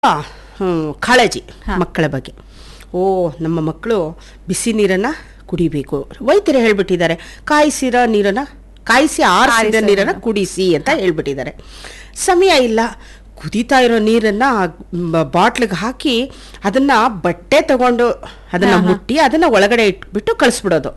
ಹ್ಮ್, ಕಾಳಜಿ ಮಕ್ಕಳ ಬಗ್ಗೆ ಓ ನಮ್ಮ ಮಕ್ಕಳು ಬಿಸಿ ನೀರನ್ನು ಕುಡಿಬೇಕು ವೈದ್ಯರು ಹೇಳ್ಬಿಟ್ಟಿದ್ದಾರೆ ಕಾಯಿಸಿರೋ ನೀರನ್ನು ಕಾಯಿಸಿ ಆರಿಸಿದ ನೀರನ್ನು ಕುಡಿಸಿ ಅಂತ ಹೇಳ್ಬಿಟ್ಟಿದ್ದಾರೆ ಸಮಯ ಇಲ್ಲ ಕುದೀತಾ ಇರೋ ನೀರನ್ನು ಬಾಟ್ಲಿಗೆ ಹಾಕಿ ಅದನ್ನು ಬಟ್ಟೆ ತಗೊಂಡು ಅದನ್ನು ಮುಟ್ಟಿ ಅದನ್ನು ಒಳಗಡೆ ಇಟ್ಬಿಟ್ಟು ಕಳಿಸ್ಬಿಡೋದು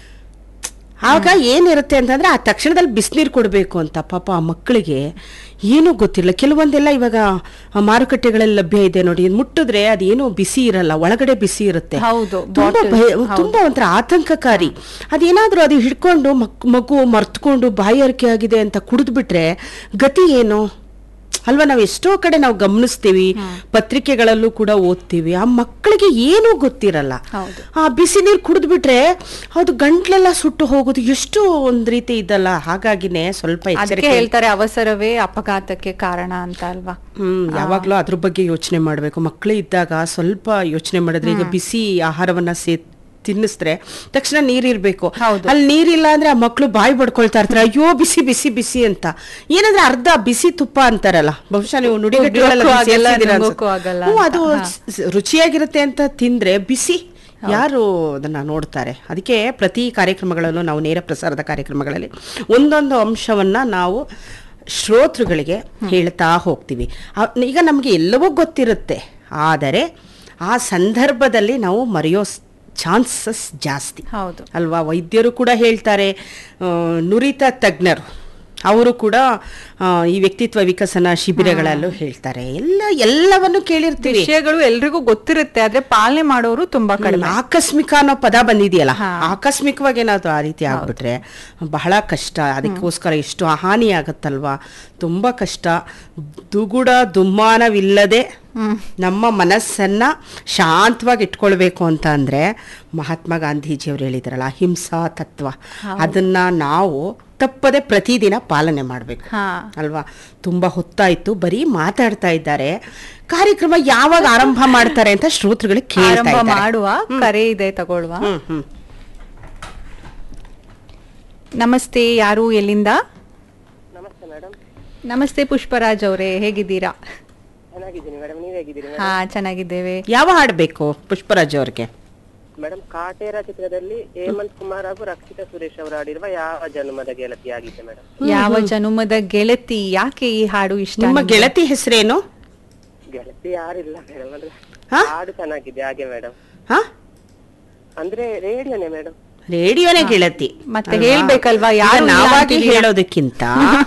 ಆಗ ಏನಿರುತ್ತೆ ಅಂತಂದ್ರೆ ಆ ತಕ್ಷಣದಲ್ಲಿ ಬಿಸಿನೀರು ಕೊಡಬೇಕು ಅಂತ ಪಾಪ ಆ ಮಕ್ಕಳಿಗೆ ಏನೂ ಗೊತ್ತಿಲ್ಲ ಕೆಲವೊಂದೆಲ್ಲ ಇವಾಗ ಆ ಮಾರುಕಟ್ಟೆಗಳಲ್ಲಿ ಲಭ್ಯ ಇದೆ ನೋಡಿ ಇದ್ ಮುಟ್ಟಿದ್ರೆ ಅದೇನು ಬಿಸಿ ಇರಲ್ಲ ಒಳಗಡೆ ಬಿಸಿ ಇರುತ್ತೆ ಹೌದು, ತುಂಬಾ bottle, ಭಯ ಹೌದು. ತುಂಬಾ ಒಂಥರ ಆತಂಕಕಾರಿ ಅದೇನಾದ್ರೂ ಅದು ಹಿಡ್ಕೊಂಡು ಮಕ್ ಮಗು ಮರ್ತ್ಕೊಂಡು ಬಾಯಾರಿಕೆ ಆಗಿದೆ ಅಂತ ಕುಡಿದ್ಬಿಟ್ರೆ ಗತಿ ಏನು ಅಲ್ವಾ ನಾವು ಎಷ್ಟೋ ಕಡೆ ನಾವು ಗಮನಿಸ್ತೀವಿ ಪತ್ರಿಕೆಗಳಲ್ಲೂ ಕೂಡ ಓದ್ತೀವಿ ಆ ಮಕ್ಕಳಿಗೆ ಏನೂ ಗೊತ್ತಿರಲ್ಲ ಹೌದು. ಆ ಬಿಸಿ ನೀರು ಕುಡಿದ್ಬಿಟ್ರೆ ಅದು ಗಂಟ್ಲೆಲ್ಲ ಸುಟ್ಟು ಹೋಗೋದು ಎಷ್ಟು ಒಂದ್ ರೀತಿ ಇದಲ್ಲ ಹಾಗಾಗಿನೇ ಸ್ವಲ್ಪ ಅದಕ್ಕೆ ಎಚ್ಚರಿಕೆ ಹೇಳ್ತಾರೆ ಅವಸರವೇ ಅಪಘಾತಕ್ಕೆ ಕಾರಣ ಅಂತ ಅಲ್ವಾ ಹ್ಮ್ ಯಾವಾಗ್ಲೂ ಅದ್ರ ಬಗ್ಗೆ ಯೋಚನೆ ಮಾಡ್ಬೇಕು ಮಕ್ಕಳು ಇದ್ದಾಗ ಸ್ವಲ್ಪ ಯೋಚನೆ ಮಾಡಿದ್ರೆ ಈಗ ಬಿಸಿ ಆಹಾರವನ್ನ ಸೇ ತಿನ್ನಿಸಿದ್ರೆ ತಕ್ಷಣ ನೀರಿರ್ಬೇಕು ಹೌದು. ಅಲ್ಲಿ ನೀರಿಲ್ಲ ಅಂದ್ರೆ ಆ ಮಕ್ಕಳು ಬಾಯಿ ಬಡ್ಕೊಳ್ತಾ ಇರ್ತಾರೆ ಅಯ್ಯೋ ಬಿಸಿ ಬಿಸಿ ಬಿಸಿ ಅಂತ ಏನಂದ್ರೆ ಅರ್ಧ ಬಿಸಿ ತುಪ್ಪ ಅಂತಾರಲ್ಲ ಬಹುಶಃ ನೀವು ನುಡಿಗಟ್ಟುಗಳೆಲ್ಲ ನುಂಗೋಕ್ಕೂ ಸೇರ್ಸಿದ್ದೀರಾ ಆಗಲ್ಲ, ಅನ್ಸುತ್ತೆ. ನುಂಗೋಕ್ಕೂ ಆಗಲ್ಲ ಹ್ಞೂ, ಅಂತ. ಅದು ಸ್- ರುಚಿಯಾಗಿರುತ್ತೆ ಅಂತ ತಿಂದ್ರೆ ಬಿಸಿ ಯಾರು ಅದನ್ನ ನೋಡ್ತಾರೆ ಅದಕ್ಕೆ ಪ್ರತಿ ಕಾರ್ಯಕ್ರಮಗಳಲ್ಲೂ ನಾವು ನೇರ ಪ್ರಸಾರದ ಕಾರ್ಯಕ್ರಮಗಳಲ್ಲಿ ಒಂದೊಂದು ಅಂಶವನ್ನ ನಾವು ಶ್ರೋತೃಗಳಿಗೆ ಹೇಳ್ತಾ ಹೋಗ್ತೀವಿ ಆ- ಈಗ ನಮಗೆ ಎಲ್ಲವೂ ಗೊತ್ತಿರುತ್ತೆ ಆದರೆ ಆ ಸಂದರ್ಭದಲ್ಲಿ ನಾವು ಮರೆಯೋ ಚಾನ್ಸಸ್ ಜಾಸ್ತಿ ಹೌದು ಅಲ್ವಾ ವೈದ್ಯರು ಕೂಡ ಹೇಳ್ತಾರೆ ಆ, ನುರಿತ ತಜ್ಞರು ಅವರು ಕೂಡ ಆ, ಈ ವ್ಯಕ್ತಿತ್ವ ವಿಕಸನ ಶಿಬಿರಗಳಲ್ಲೂ ಹೇಳ್ತಾರೆ ಎಲ್ಲ ಎಲ್ಲವನ್ನು ಕೇಳಿರ್ತೀವಿ ವಿಷಯಗಳು ಎಲ್ರಿಗೂ ಗೊತ್ತಿರುತ್ತೆ ಆದ್ರೆ ಪಾಲನೆ ಮಾಡೋರು ತುಂಬಾ ಕಡಿಮೆ ಆಕಸ್ಮಿಕ ಅನ್ನೋ ಪದ ಬಂದಿದೆಯಲ್ಲ ಹಾ. ಆಕಸ್ಮಿಕವಾಗಿ ಏನಾದ್ರು ಆ ರೀತಿ ಆಗ್ಬಿಟ್ರೆ ಬಹಳ ಕಷ್ಟ ಅದಕ್ಕೋಸ್ಕರ ಎಷ್ಟು ಹಾನಿ ಆಗತ್ತಲ್ವಾ ತುಂಬಾ ಕಷ್ಟ ದುಗುಡ ದುಮ್ಮಾನವಿಲ್ಲದೆ ನಮ್ಮ ಮನಸ್ಸನ್ನ ಶಾಂತವಾಗಿ ಇಟ್ಕೊಳ್ಬೇಕು ಅಂತ ಅಂದ್ರೆ ಮಹಾತ್ಮ ಗಾಂಧೀಜಿಯವರು ಹೇಳಿದ್ರಲ್ಲ ಅಹಿಂಸಾ ತತ್ವ ಅದನ್ನ ನಾವು ತಪ್ಪದೆ ಪ್ರತಿದಿನ ಪಾಲನೆ ಮಾಡಬೇಕು ಹಾ ಅಲ್ವಾ ತುಂಬಾ ಹೊತ್ತಾಯ್ತು ಬರೀ ಮಾತಾಡ್ತಾ ಇದ್ದಾರೆ ಕಾರ್ಯಕ್ರಮ ಯಾವಾಗ ಆರಂಭ ಮಾಡ್ತಾರೆ ಅಂತ ಶ್ರೋತೃಗಳಿಗೆ ಕೇಳ್ತಾ ಆರಂಭ ಇದ್ದಾರೆ ಮಾಡುವ ಕರೆ ಇದೆ ತಗೊಳ್ವಾ ಹ್ಮ್ ಹ್ಮ್ ನಮಸ್ತೆ ಯಾರು ಎಲ್ಲಿಂದ ನಮಸ್ತೆ ಮೇಡಮ್ ನಮಸ್ತೆ ಪುಷ್ಪರಾಜ್ ಅವರೇ ಹೇಗಿದ್ದೀರಾ ಚೆನ್ನಾಗಿದ್ದೀನಿ ಮೇಡಮ್ ನೀವು ಹೇಗಿದ್ದೀರಿ ಹಾ ಚೆನ್ನಾಗಿದ್ದೇವೆ ಯಾವ ಹಾಡ್ಬೇಕು ಪುಷ್ಪರಾಜ್ ಅವ್ರಿಗೆ ಮೇಡಮ್ ಕಾಟೇರ ಚಿತ್ರದಲ್ಲಿ ಹೇಮಂತ್ ಕುಮಾರ್ ಹಾಗೂ ರಕ್ಷಿತಾ ಸುರೇಶ್ ಅವರು ಆಡಿರುವ ಯಾವ ಜನ್ಮದ ಗೆಳತಿ ಆಗಿದೆ ಮೇಡಮ್ ಯಾವ ಜನುಮದ ಗೆಳತಿ ಯಾಕೆ ಈ ಹಾಡು ಇಷ್ಟ ನಿಮ್ಮ ನಿಮ್ಗೆ? ಗೆಳತಿ ಹೆಸರೇನು ಗೆಳತಿ ಯಾರಿಲ್ಲ ಮೇಡಮ್ ಅಂದ್ರೆ ಹಾ? ಹಾಡು ಚೆನ್ನಾಗಿದೆ ಹಾಗೆ ಮೇಡಮ್ ಹಾ ಅಂದ್ರೆ ರೇಡಿಯೋನೇ ಮೇಡಮ್ ರೇಡಿಯೋನೇ ಗೆಳತಿ ಮತ್ತೆ ಅಲ್ವಾ? ಹೇಳ್ಬೇಕಲ್ವಾ, ಈಗ ಯಾರು ಇಲ್ಲ ನಾವಾಗಿ ಅಂತಿದ್ದೀರಾ? ಹೇಳೋದಕ್ಕಿಂತ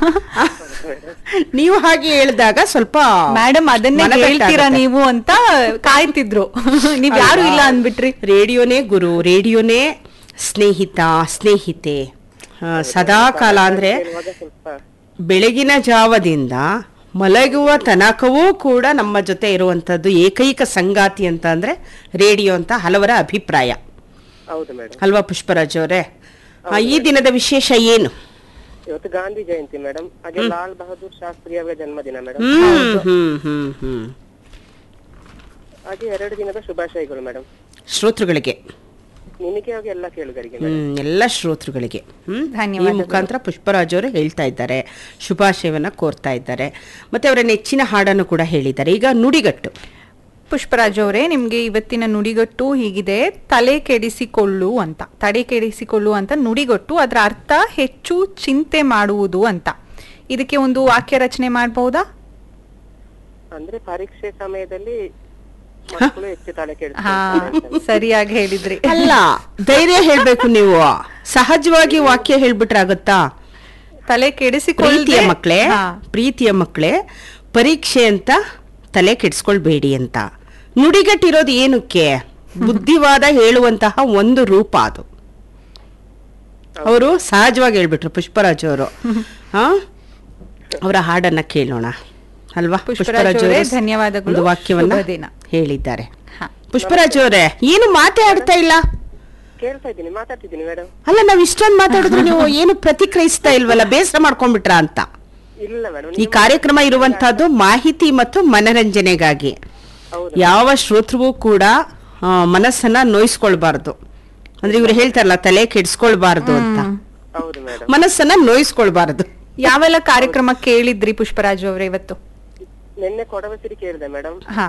ನೀವು ಹಾಗೆ ಹೇಳಿದಾಗ ಸ್ವಲ್ಪ ಮೇಡಮ್ ಅದನ್ನೇ ಮನದಟ್ಟಾಗುತ್ತೆ. ಹೇಳ್ತೀರಾ ನೀವು ಅಂತ ಕಾಯ್ತಿದ್ರು ನೀವ್ ಯಾರು ಇಲ್ಲ ಅಂದ್ಬಿಟ್ರಿ ರೇಡಿಯೋನೇ ಗುರು ರೇಡಿಯೋನೇ ಸ್ನೇಹಿತ ಸ್ನೇಹಿತೆ ಆ, ಸದಾ ಕಾಲ ಅಂದ್ರೆ ಇರುವಾಗ ಸ್ವಲ್ಪ ಬೆಳಗಿನ ಜಾವದಿಂದ ಮಲಗುವ ತನಕವೂ ಕೂಡ ನಮ್ಮ ಜೊತೆ ಇರುವಂತದ್ದು ಏಕೈಕ ಸಂಗಾತಿ ಅಂತ ಅಂದ್ರೆ ರೇಡಿಯೋ ಅಂತ ಹಲವರ ಅಭಿಪ್ರಾಯ ಹೌದು ಮೇಡಮ್ ಅಲ್ವಾ ಪುಷ್ಪರಾಜ್ ಅವರೇ ಆ, ಈ ದಿನದ ವಿಶೇಷ ಏನು ಇವತ್ತು ಗಾಂಧಿ ಜಯಂತಿ ಮೇಡಮ್ ಹಾಗೆ ಲಾಲ್ ಬಹದ್ದೂರ್ ಶಾಸ್ತ್ರಿ ಅವರ ಜನ್ಮದಿನ ಮೇಡಮ್ ಹ್ಮ್ ಹ್ಮ್ ಹ್ಮ್ ಹ್ಮ್ ಹಾಗೆ ಎರಡು ದಿನದ ಶುಭಾಶಯಗಳು ಮೇಡಮ್ ಶ್ರೋತೃಗಳಿಗೆ ನಿಮಗೆ ಹಾಗೆ ಎಲ್ಲ ಕೇಳುಗರಿಗೆ ಮೇಡಮ್ ಹ್ಮ್ ಎಲ್ಲ ಶ್ರೋತೃಗಳಿಗೆ ಹ್ಮ್ ಈ ಧನ್ಯವಾದಗಳು. ಮುಖಾಂತರ ಪುಷ್ಪರಾಜ್ ಅವರು ಹೇಳ್ತಾ ಇದ್ದಾರೆ ಶುಭಾಶಯವನ್ನ ಕೋರ್ತಾ ಇದ್ದಾರೆ ಮತ್ತೆ ಅವರ ನೆಚ್ಚಿನ ಹಾಡನ್ನು ಕೂಡ ಹೇಳಿದ್ದಾರೆ ಈಗ ನುಡಿಗಟ್ಟು ಪುಷ್ಪರಾಜ್ ಅವರೇ ನಿಮ್ಗೆ ಇವತ್ತಿನ ನುಡಿಗಟ್ಟು ಹೀಗಿದೆ ತಲೆ ಕೆಡಿಸಿಕೊಳ್ಳು ಅಂತ ತಲೆ ಕೆಡಿಸಿಕೊಳ್ಳು ಅಂತ ನುಡಿಗಟ್ಟು ಅದರ ಅರ್ಥ ಹೆಚ್ಚು ಚಿಂತೆ ಮಾಡುವುದು ಅಂತ ಇದಕ್ಕೆ ಒಂದು ವಾಕ್ಯ ರಚನೆ ಮಾಡಬಹುದಾ ಅಂದ್ರೆ ಪರೀಕ್ಷೆ ಸಮಯದಲ್ಲಿ ಮಕ್ಕಳು ಹೆಚ್ಚು ತಲೆ ಹಾ ಕೆಡಿಸ್ತಾರೆ ಸರಿಯಾಗಿ ಹೇಳಿದ್ರಿ ಅಲ್ಲ ಧೈರ್ಯ ಹೇಳ್ಬೇಕು ನೀವು ಸಹಜವಾಗಿ ವಾಕ್ಯ ಹೇಳ್ಬಿಟ್ರಾಗತ್ತಾ ತಲೆ ಪ್ರೀತಿಯ ಕೆಡಿಸಿಕೊಳ್ಳದೆ ಮಕ್ಕಳೇ ಹಾ. ಪ್ರೀತಿಯ ಮಕ್ಕಳೇ ಪರೀಕ್ಷೆ ಅಂತ ತಲೆ ಕೆಡಿಸ್ಕೊಳ್ಬೇಡಿ ಅಂತ ನುಡಿಗಟ್ಟಿರೋದು ಏನಕ್ಕೆ ಬುದ್ಧಿವಾದ ಹೇಳುವಂತಹ ಒಂದು ರೂಪ ಅದು ಅವರು ಸಹಜವಾಗಿ ಹೇಳ್ಬಿಟ್ರು ಪುಷ್ಪರಾಜ್ ಅವರು ಹಾ ಅವರ ಹಾಡನ್ನ ಕೇಳೋಣ ಅಲ್ವಾ ಪುಷ್ಪರಾಜ್ ಅವರೇ, ಅವರು ಧನ್ಯವಾದಗಳು. ಒಂದು ವಾಕ್ಯವನ್ನ ಶುಭ ದಿನ. ಹೇಳಿದ್ದಾರೆ ಹಾ. ಪುಷ್ಪರಾಜ್ ಅವರೇ ಏನು ಮಾತೇ ಆಡ್ತಾ ಇಲ್ಲ ಕೇಳ್ತಾ ಇದ್ದೀನಿ ಮಾತಾಡ್ತಿದ್ದೀನಿ ಮೇಡಮ್ ಅಲ್ಲ ನಾವ್ ಇಷ್ಟೊಂದು ಮಾತಾಡಿದ್ರು ನೀವು ಏನು ಪ್ರತಿಕ್ರಿಯಿಸ್ತಾ ಇಲ್ವಲ್ಲ ಬೇಸರ ಮಾಡ್ಕೊಂಡ್ಬಿಟ್ರಾ ಅಂತ ಇಲ್ಲ ಮೇಡಮ್ ಈ ಕಾರ್ಯಕ್ರಮ ಇರುವಂತಹದ್ದು ಮಾಹಿತಿ ಮತ್ತು ಮನರಂಜನೆಗಾಗಿ ಹೌದು ಯಾವ ಶ್ರೋತೃವೂ ಕೂಡ ಆ, ಮನಸ್ಸನ್ನ ನೋಯಿಸ್ಕೊಳ್ಬಾರ್ದು ಅಂದ್ರೆ ಇವ್ರು ಹೇಳ್ತಾರಲ್ಲ ತಲೆ ಕೆಡ್ಸ್ಕೊಳ್ಬಾರ್ದು ಅಂತ ಹೌದು ಮೇಡಮ್ ಮನಸ್ಸನ್ನ ನೋಯಿಸ್ಕೊಳ್ಬಾರ್ದು ಯಾವೆಲ್ಲ ಕಾರ್ಯಕ್ರಮ ಕೇಳಿದ್ರಿ ಪುಷ್ಪರಾಜ್ ಅವರೇ ಇವತ್ತು ನಿನ್ನೆ ಕೊಡವಸಿರಿ ಕೇಳಿದೆ ಮೇಡಮ್ ಹಾ